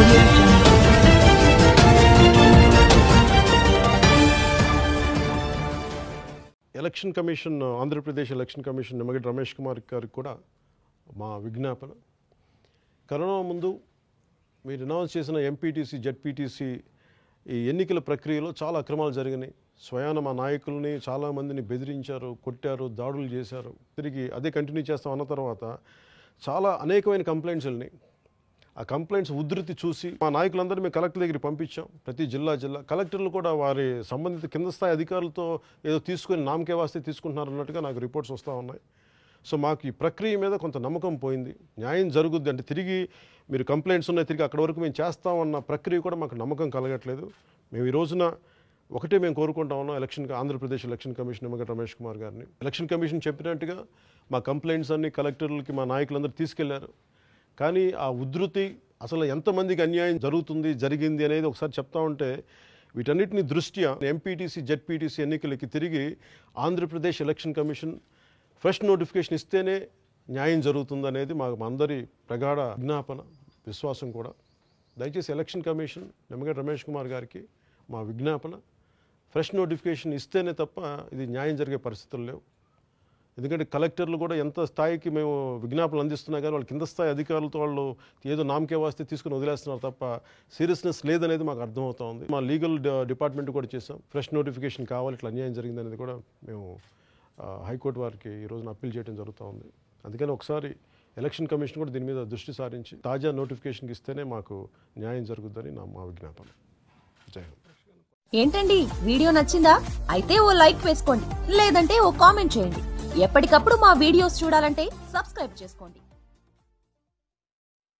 audio jungle. Election commission Andhra Pradesh election commission Nimmagadda Ramesh Kumar గారికి కూడా మా విజ్ఞాపన కరోనా ముందు మీరు అనౌన్స్ చేసిన ఎంపీటీసీ జెడ్పీటీసీ ఈ ఎన్నికల ప్రక్రియలో చాలా అక్రమాలు జరిగినాయి స్వయాన మా నాయకుల్ని చాలామందిని బెదిరించారు కొట్టారు దాడులు చేశారు తిరిగి అదే కంటిన్యూ చేస్తాం అన్న తర్వాత చాలా అనేకమైన కంప్లైంట్స్ వెళ్ళినాయి ఆ కంప్లైంట్స్ ఉధృతి చూసి మా నాయకులందరూ మేము కలెక్టర్ దగ్గరికి పంపించాం ప్రతి జిల్లా జిల్లా కలెక్టర్లు కూడా వారి సంబంధిత కింద స్థాయి అధికారులతో ఏదో తీసుకొని నామకే వాస్తే తీసుకుంటున్నారు అన్నట్టుగా నాకు రిపోర్ట్స్ వస్తూ ఉన్నాయి సో మాకు ఈ ప్రక్రియ మీద కొంత నమ్మకం పోయింది న్యాయం జరుగుద్ది అంటే తిరిగి మీరు కంప్లైంట్స్ ఉన్నాయి తిరిగి అక్కడ వరకు మేము చేస్తామన్న ప్రక్రియ కూడా మాకు నమ్మకం కలగట్లేదు మేము ఈ రోజున ఒకటే మేము కోరుకుంటా ఉన్నాం election Andhra Pradesh election commission Nimmagadda Ramesh Kumar గారిని ఎలక్షన్ కమిషన్ చెప్పినట్టుగా మా కంప్లైంట్స్ అన్ని కలెక్టర్లకి మా నాయకులందరూ తీసుకెళ్లారు కానీ ఆ ఉధృతి అసలు ఎంతమందికి అన్యాయం జరుగుతుంది జరిగింది అనేది ఒకసారి చెప్తా ఉంటే వీటన్నిటిని దృష్ట్యా ఎంపీటీసీ జెడ్పీటీసీ ఎన్నికలకి తిరిగి Andhra Pradesh election commission fresh notification ఇస్తేనే న్యాయం జరుగుతుంది అనేది మా మా అందరి ప్రగాఢ విజ్ఞాపన విశ్వాసం కూడా దయచేసి ఎలక్షన్ కమిషన్ నిమ్మగడ్డ రమేష్ కుమార్ గారికి మా విజ్ఞాపన ఫ్రెష్ నోటిఫికేషన్ ఇస్తేనే తప్ప ఇది న్యాయం జరిగే పరిస్థితులు లేవు ఎందుకంటే కలెక్టర్లు కూడా ఎంత స్థాయికి మేము విజ్ఞాపనలు అందిస్తున్నా కానీ వాళ్ళ కింద స్థాయి అధికారులతో వాళ్ళు ఏదో నామకే వాస్తే తీసుకుని వదిలేస్తున్నారు తప్ప సీరియస్నెస్ లేదనేది మాకు అర్థమవుతా ఉంది మా లీగల్ డిపార్ట్మెంట్ కూడా చేసాం ఫ్రెష్ నోటిఫికేషన్ కావాలి ఇట్లా అన్యాయం జరిగింది అనేది కూడా మేము ఆ, హైకోర్టు వారికి ఈ రోజున అప్పీల్ చేయడం జరుగుతూ ఉంది అందుకని ఒకసారి ఎలక్షన్ కమిషన్ కూడా దీని మీద దృష్టి సారించి తాజా నోటిఫికేషన్కి ఇస్తేనే మాకు న్యాయం జరుగుద్దని నా మా విజ్ఞాపన జై హింద్ ఏంటండి వీడియో నచ్చిందా అయితే ఓ లైక్ వేసుకోండి లేదంటే ఓ కామెంట్ చేయండి ఎప్పటికప్పుడు మా వీడియోస్ చూడాలంటే సబ్స్క్రైబ్ చేసుకోండి